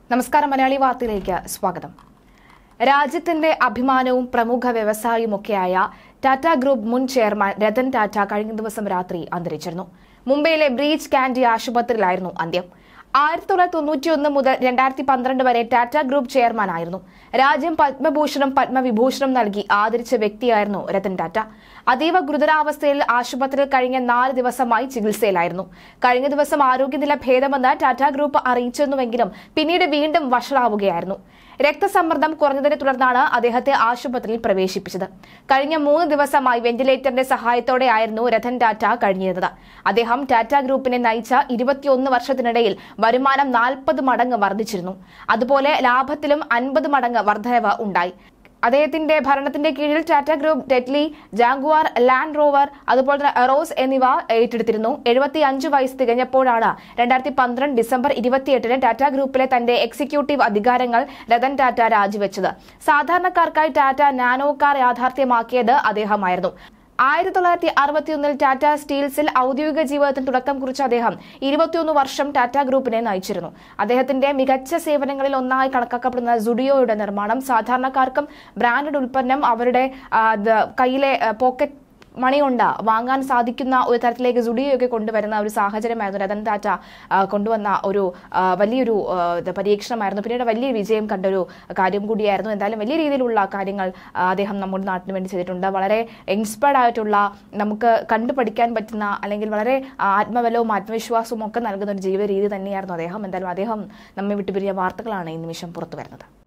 നമസ്കാരം മലയാളി വാർത്തയിലേക്ക് സ്വാഗതം രാജ്യത്തിന്റെ അഭിമാനവും പ്രമുഖ വ്യവസായിയുമൊക്കെയായ ടാറ്റ ഗ്രൂപ്പ് മുൻ ചെയർമാൻ രതൻ ടാറ്റ കഴിഞ്ഞ ദിവസം രാത്രി അന്തരിച്ചിരുന്നു മുംബൈയിലെ ബ്രീച്ച് കാൻഡി ആശുപത്രിയിലായിരുന്നു അന്ത്യം ആയിരത്തി തൊള്ളായിരത്തി തൊണ്ണൂറ്റിയൊന്ന് മുതൽ രണ്ടായിരത്തി പന്ത്രണ്ട് വരെ ടാറ്റ ഗ്രൂപ്പ് ചെയർമാനായിരുന്നു രാജ്യം പത്മഭൂഷണം പത്മവിഭൂഷണം നൽകി ആദരിച്ച വ്യക്തിയായിരുന്നു രതൻ ടാറ്റ അതീവ ഗുരുതരാവസ്ഥയിൽ ആശുപത്രിയിൽ കഴിഞ്ഞ നാല് ദിവസമായി ചികിത്സയിലായിരുന്നു കഴിഞ്ഞ ദിവസം ആരോഗ്യനില ഭേദമെന്ന് ടാറ്റ ഗ്രൂപ്പ് അറിയിച്ചിരുന്നുവെങ്കിലും പിന്നീട് വീണ്ടും വഷളാവുകയായിരുന്നു രക്തസമ്മർദ്ദം കുറഞ്ഞതിനെ തുടർന്നാണ് അദ്ദേഹത്തെ ആശുപത്രിയിൽ പ്രവേശിപ്പിച്ചത് കഴിഞ്ഞ മൂന്ന് ദിവസമായി വെന്റിലേറ്ററിന്റെ സഹായത്തോടെയായിരുന്നു രതൻ ടാറ്റ കഴിഞ്ഞിരുന്നത് അദ്ദേഹം ടാറ്റ ഗ്രൂപ്പിനെ നയിച്ച ഇരുപത്തിയൊന്ന് വർഷത്തിനിടയിൽ വരുമാനം നാൽപ്പത് മടങ്ങ് വർദ്ധിച്ചിരുന്നു അതുപോലെ ലാഭത്തിലും അൻപത് മടങ്ങ് വർധനവ് ഉണ്ടായി അദ്ദേഹത്തിന്റെ ഭരണത്തിന്റെ കീഴിൽ ടാറ്റ ഗ്രൂപ്പ് ഡെറ്റ്ലി ജാഗ്വാർ ലാൻഡ് റോവർ അതുപോലെ തന്നെ എറോസ് എന്നിവ ഏറ്റെടുത്തിരുന്നു എഴുപത്തി അഞ്ച് വയസ്സ് തികഞ്ഞപ്പോഴാണ് രണ്ടായിരത്തി പന്ത്രണ്ട് ഡിസംബർ ഇരുപത്തിയെട്ടിന് ടാറ്റ ഗ്രൂപ്പിലെ തന്റെ എക്സിക്യൂട്ടീവ് അധികാരങ്ങൾ രതൻ ടാറ്റ രാജിവെച്ചത് സാധാരണക്കാർക്കായി ടാറ്റ നാനോ കാർ യാഥാർത്ഥ്യമാക്കിയത് അദ്ദേഹമായിരുന്നു ആയിരത്തി തൊള്ളായിരത്തി അറുപത്തിയൊന്നിൽ ടാറ്റ സ്റ്റീൽസിൽ ഔദ്യോഗിക ജീവിതത്തിന് തുടക്കം കുറിച്ച അദ്ദേഹം ഇരുപത്തിയൊന്ന് വർഷം ടാറ്റ ഗ്രൂപ്പിനെ നയിച്ചിരുന്നു അദ്ദേഹത്തിന്റെ മികച്ച സേവനങ്ങളിൽ ഒന്നായി കണക്കാക്കപ്പെടുന്ന സുഡിയോയുടെ നിർമ്മാണം സാധാരണക്കാർക്കും ബ്രാൻഡഡ് ഉൽപ്പന്നം അവരുടെ ആ, ദ- കയ്യിലെ ആ, പോക്കറ്റ് മണി കൊണ്ട് വാങ്ങാൻ സാധിക്കുന്ന ഒരു തരത്തിലേക്ക് സുഡിയോയൊക്കെ കൊണ്ടുവരുന്ന ഒരു സാഹചര്യമായിരുന്നു രതൻ ടാറ്റ ആ, കൊണ്ടുവന്ന ഒരു ആ, വലിയൊരു ആ, ഇത് പരീക്ഷണമായിരുന്നു പിന്നീട് വലിയ വിജയം കണ്ടൊരു കാര്യം കൂടിയായിരുന്നു എന്തായാലും വലിയ രീതിയിലുള്ള കാര്യങ്ങൾ ആ, അദ്ദേഹം നമ്മുടെ നാട്ടിന് വേണ്ടി ചെയ്തിട്ടുണ്ട് വളരെ ഇൻസ്പയർഡ് ആയിട്ടുള്ള നമുക്ക് കണ്ടു പഠിക്കാൻ പറ്റുന്ന അല്ലെങ്കിൽ വളരെ ആ, ആത്മബലവും ആത്മവിശ്വാസവും ഒക്കെ നൽകുന്ന ഒരു ജീവിത രീതി തന്നെയായിരുന്നു അദ്ദേഹം എന്തായാലും അദ്ദേഹം നമ്മെ വിട്ടുപിരിഞ്ഞ വാർത്തകളാണ് ഈ നിമിഷം പുറത്തു വരുന്നത്